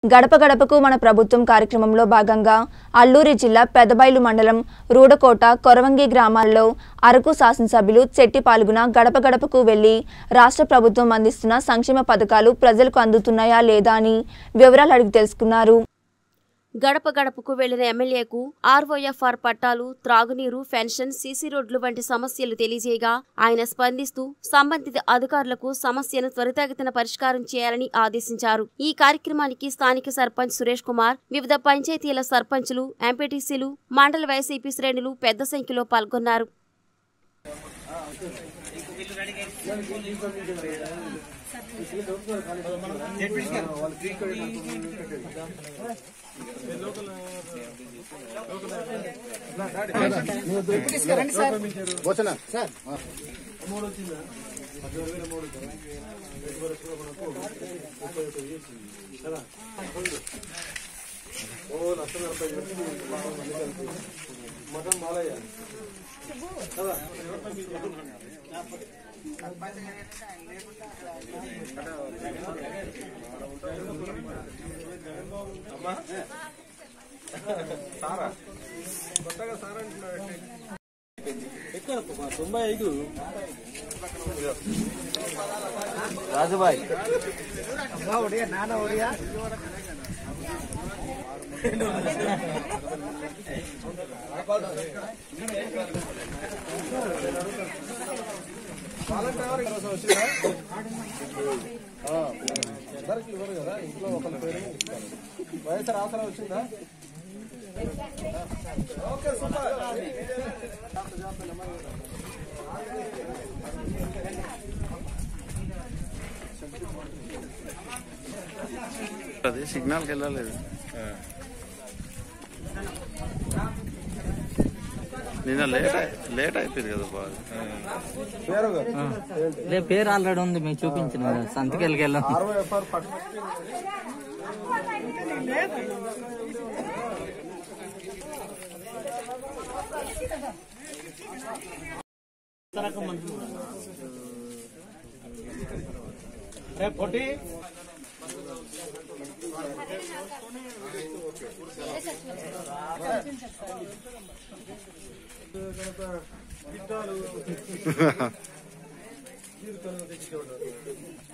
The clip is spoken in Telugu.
గడప గడపకు మన ప్రభుత్వం కార్యక్రమంలో భాగంగా అల్లూరి జిల్లా పెదబైలు మండలం రూడకోట కొరవంగి గ్రామాల్లో అరకు శాసనసభ్యులు చెట్టి పాల్గొన గడప గడపకు వెళ్లి రాష్ట్ర ప్రభుత్వం అందిస్తున్న సంక్షేమ పథకాలు ప్రజలకు అందుతున్నాయా లేదా అని వివరాలు అడిగి తెలుసుకున్నారు గడప గడపకు వెళ్లిన ఎమ్మెల్యేకు ఆర్ఓఎఫ్ఆర్ పట్టాలు త్రాగునీరు పెన్షన్ సీసీ రోడ్లు వంటి సమస్యలు తెలియజేయగా ఆయన స్పందిస్తూ సంబంధిత అధికారులకు సమస్యను త్వరితగతిన పరిష్కారం చేయాలని ఆదేశించారు ఈ కార్యక్రమానికి స్థానిక సర్పంచ్ సురేష్ కుమార్ వివిధ పంచాయతీల సర్పంచులు ఎంపీటీసీలు మండల వైసీపీ శ్రేణులు పెద్ద సంఖ్యలో పాల్గొన్నారు రాజుబాయ్ అందరికి ఇవ్వరు కదా ఇంట్లో ఒకరి పేరు ఇస్తారు వైఎస్ఆర్ ఆసరా వచ్చిందా ఓకే సూపర్ అది సిగ్నల్కి వెళ్ళలేదు నిన్న లేట్ అయి- లేట్ అయిపోయింది కదా బాగా పేరు లే పేరు ఆల్రెడీ ఉంది మీకు చూపించిన సంతకెళ్ళకి వెళ్ళాం ఆర్ఓఎఫ్ఆర్ పట్టు కిట్టాలు జీవితంలో తెచ్చేవాడు